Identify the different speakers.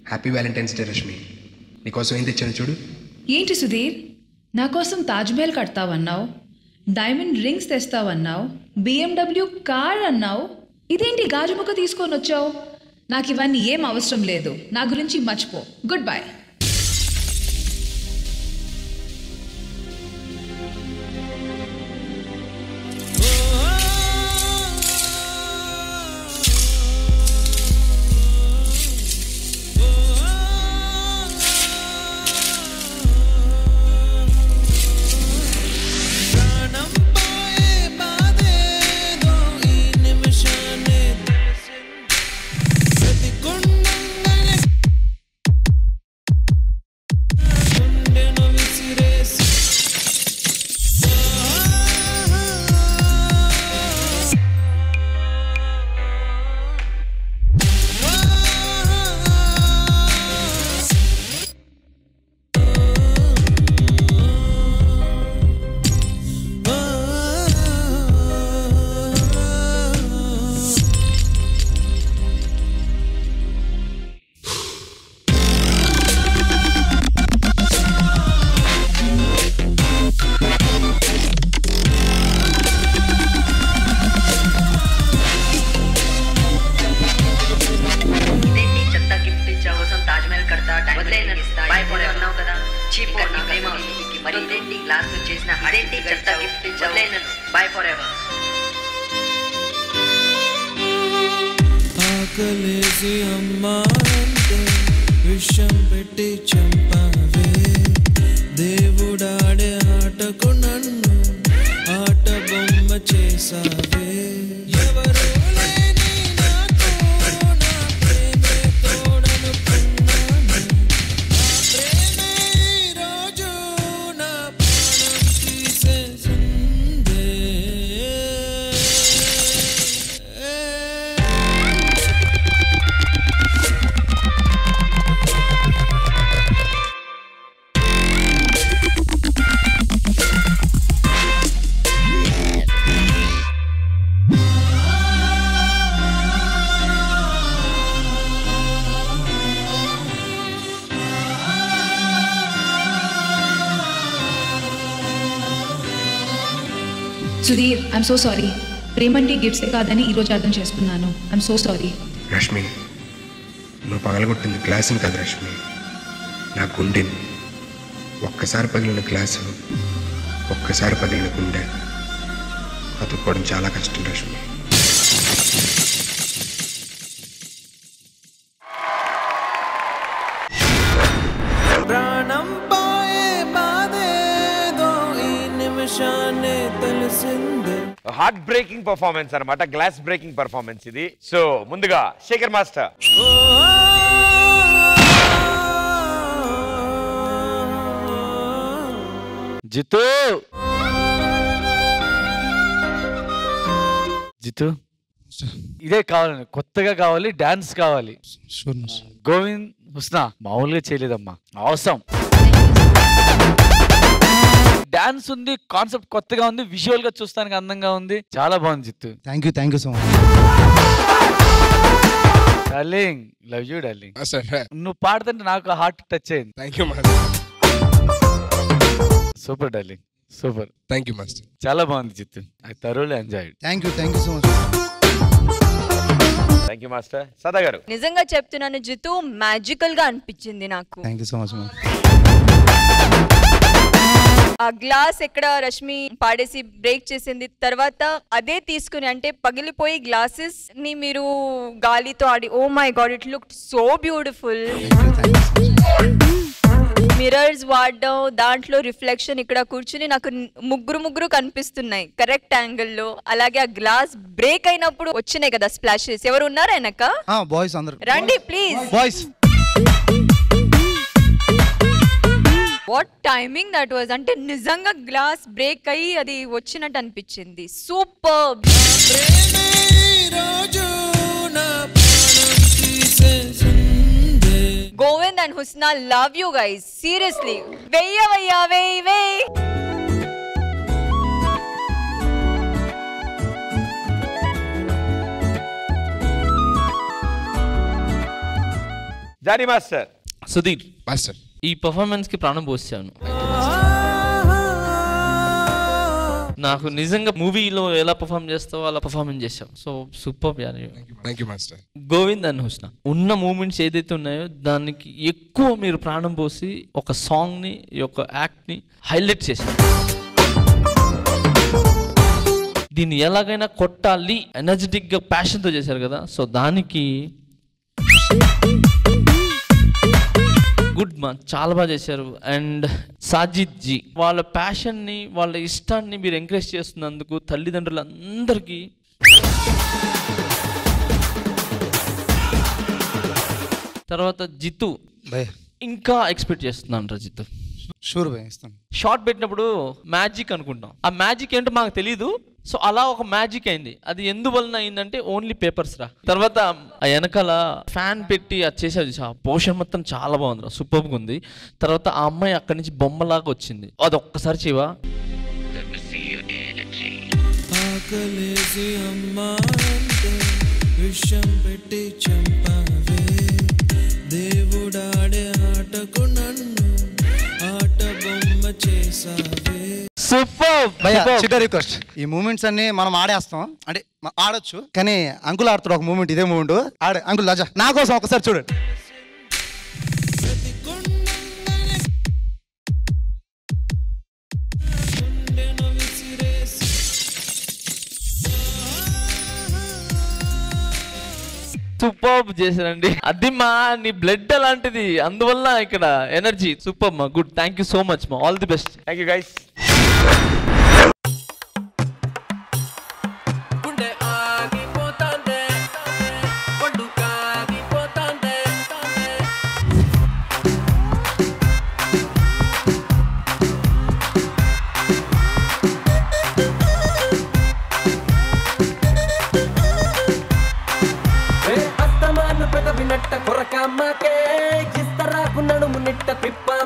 Speaker 1: Happy Valentine's day Rashmi నీకోసం ఏం తెచ్చాను చూడు
Speaker 2: ఏంటి సుధీర్ నా కోసం Taj Mahal కడతావన్నావు diamond rings తెస్తావన్నావు BMW car అన్నావు ఇదేంటి గాజుముక్క తీసుకొని వచ్చావు నాకు ఇవన్నీ ఏం అవసరం లేదు నా గురించి మర్చిపో గుడ్ బై
Speaker 3: ప్రాణం పోయే బాధేదో ఈ నిమిషానే తెలిసింది ప్రతి గుండెంగనే గుండెను విసిరేసి
Speaker 4: ఇదేంటి చెత్త గిఫ్ట్ ఇచ్చా కోసం తాజ్ మహల్ కడతా డైమండ్ ఇస్తా బై ఫర్ అన్నావు కదా చీప్ నా ప్రేమ ఉంది. మరి ఇదేంటి గ్లాస్ తో చేసిన అదేంటి చెత్త గిఫ్ట్ ఇచ్చా బై ఫర్ ఎవర్
Speaker 3: ఆకలేసి అమ్మా అంటే విషం పెట్టి చంపావే దేవుడాడే ఆటకు నన్ను ఆట బొమ్మ చేసావే ఎవరు లేని నాకు నా ప్రేమే తోడనుకున్నాను ఆ ప్రేమే ఈ రోజు నా ప్రాణం తీసేసిందే
Speaker 2: సుధీర్ ఐఎమ్ సో సారీ ప్రేమంటే గిఫ్ట్సే కాదని ఈరోజు అర్థం చేసుకున్నాను ఐఎమ్ సో సారీ
Speaker 1: రష్మి నువ్వు పగలగొట్టింది గ్లాసుని కాదు రష్మి నా గుండెని ఒక్కసారి పగిలిన గ్లాసు ఒక్కసారి పగిలిన గుండె అతుక్కోవడం చాలా కష్టం రష్మి
Speaker 3: ప్రాణం పోయే బాధేదో ఈ నిమిషానే తెలిసిందే
Speaker 5: హార్ట్ బ్రేకింగ్ పర్ఫార్మెన్స్ అన్నమాట గ్లాస్ బ్రేకింగ్ పర్ఫార్మెన్స్ ఇది సో ముందుగా శేఖర్ మాస్టర్
Speaker 6: జితు జితు ఇదే కావాలి కొత్తగా కావాలి డాన్స్ కావాలి గోవింద్ హుస్నా మామూలుగా చేయలేదమ్మా అవసరం డాన్స్ ఉంది కాన్సెప్ట్ కొత్తగా ఉంది విజువల్ గా చూస్తానికి అందంగా ఉంది చాలా బాగుంది Jittu
Speaker 7: thank you thank you so much
Speaker 6: darling love you darling
Speaker 8: sir
Speaker 6: నువ్వు పాడుతుంటే నాకు హార్ట్ టచ్ అయింది
Speaker 8: thank you master
Speaker 6: super darling super
Speaker 8: thank you master
Speaker 6: చాలా బాగుంది Jittu I thoroughly enjoy
Speaker 7: thank you thank you so much
Speaker 5: thank you master Sada గారు
Speaker 9: నిజంగా చెప్తున్నాను Jitu magical గా అనిపించింది నాకు
Speaker 7: thank you so much ma'am
Speaker 9: ఆ గ్లాస్ ఎక్కడ రష్మి పాడేసి బ్రేక్ చేసింది తర్వాత అదే తీసుకుని అంటే పగిలిపోయి గ్లాసెస్ ని మీరు గాలితో ఆడి oh my god it look so beautiful mirrors వాడడం దాంట్లో రిఫ్లెక్షన్ ఇక్కడ కూర్చుని నాకు ముగ్గురు ముగ్గురు కనిపిస్తున్నాయి కరెక్ట్ యాంగిల్లో అలాగే ఆ గ్లాస్ బ్రేక్ అయినప్పుడు వచ్చినాయి కదా స్ప్లాషెస్ ఎవరు ఉన్నారు వెనక
Speaker 7: బాయ్స్ అందరు
Speaker 9: రండి please
Speaker 7: boys
Speaker 9: what timing that was అంటే నిజంగా గ్లాస్ బ్రేక్ అయ్యి అది వచ్చినట్టు అనిపించింది సూపర్
Speaker 3: రోజు నా ప్రాణం తీసేసిందే
Speaker 9: Govind and Husna love you guys seriously వెయ్యవయ్యా వెయ్యి వెయ్యి
Speaker 5: జానీ మాస్టర్
Speaker 8: సుధీర్
Speaker 1: మాస్టర్
Speaker 8: ఈ పర్ఫార్మెన్స్ కి ప్రాణం పోసాను నాకు నిజంగా మూవీలో ఎలా పర్ఫామ్ చేస్తావో అలా పర్ఫార్మెన్స్ చేసావు so super
Speaker 1: thank you master
Speaker 8: Govind and Husna ఉన్న మూమెంట్స్ ఏదైతే ఉన్నాయో దానికి ఎక్కువ మీరు ప్రాణం పోసి ఒక సాంగ్ని ఈ యొక్క యాక్ట్ని హైలైట్ చేశారు దీన్ని ఎలాగైనా కొట్టాలి ఎనర్జెటిక్గా ప్యాషన్తో చేశారు కదా సో దానికి గుడ్ మా చాలా బాగా చేశారు అండ్ సాజిద్ జీ వాళ్ళ ప్యాషన్ని వాళ్ళ ఇష్టాన్ని మీరు ఎంకరేజ్ చేస్తున్నందుకు తల్లిదండ్రులందరికీ తర్వాత జితు
Speaker 7: భయ్
Speaker 8: ఇంకా ఎక్స్పెక్ట్ చేస్తున్నాను రా జితు
Speaker 7: షూర్ భయ్ ఇస్తాను
Speaker 8: షార్ట్ పెట్టినప్పుడు మ్యాజిక్ అనుకుంటాం ఆ మ్యాజిక్ ఏంటో మాకు తెలియదు సో అలా ఒక మ్యాజిక్ అయింది అది ఎందువలన అయిందంటే ఓన్లీ పేపర్స్ రా తర్వాత ఆ వెనకాల ఫ్యాన్ పెట్టి అది చేసేది ఆ పోషన్ మొత్తం చాలా బాగుంది రా సూపర్గా ఉంది తర్వాత ఆ అమ్మాయి అక్కడి నుంచి బొమ్మలాగా వచ్చింది అది ఒక్కసారి చేయవా
Speaker 3: ఆకలేసి అమ్మా అంటే విషం పెట్టి చంపావే దేవుడాడే ఆటకు నన్ను ఆట బొమ్మ చేసావే
Speaker 8: సూపర్
Speaker 7: భయ్యా చిన్న రిక్వెస్ట్ ఈ మూమెంట్స్ అన్ని మనం ఆడేస్తాం అంటే మ- ఆడొచ్చు కానీ అంకుల్ ఆడుతాడు ఒక మూమెంట్ ఇదే మూమెంట్ ఆడే అంకుల్ రాజా నా కోసం ఒకసారి చూడండి
Speaker 8: సూపర్ చేశారండి అది మా నీ బ్లడ్ అలాంటిది అందువల్ల ఇక్కడ ఎనర్జీ సూపర్ మా good thank you so much మా all the best
Speaker 5: thank you guys
Speaker 3: గుండె ఆగిపోతాందే పండు కాగిపోతాందే అస్తమాను పెదవినట్ట కొరకమ్మకే ఇస్తరాకు నడుము నిట్ట పిప్ప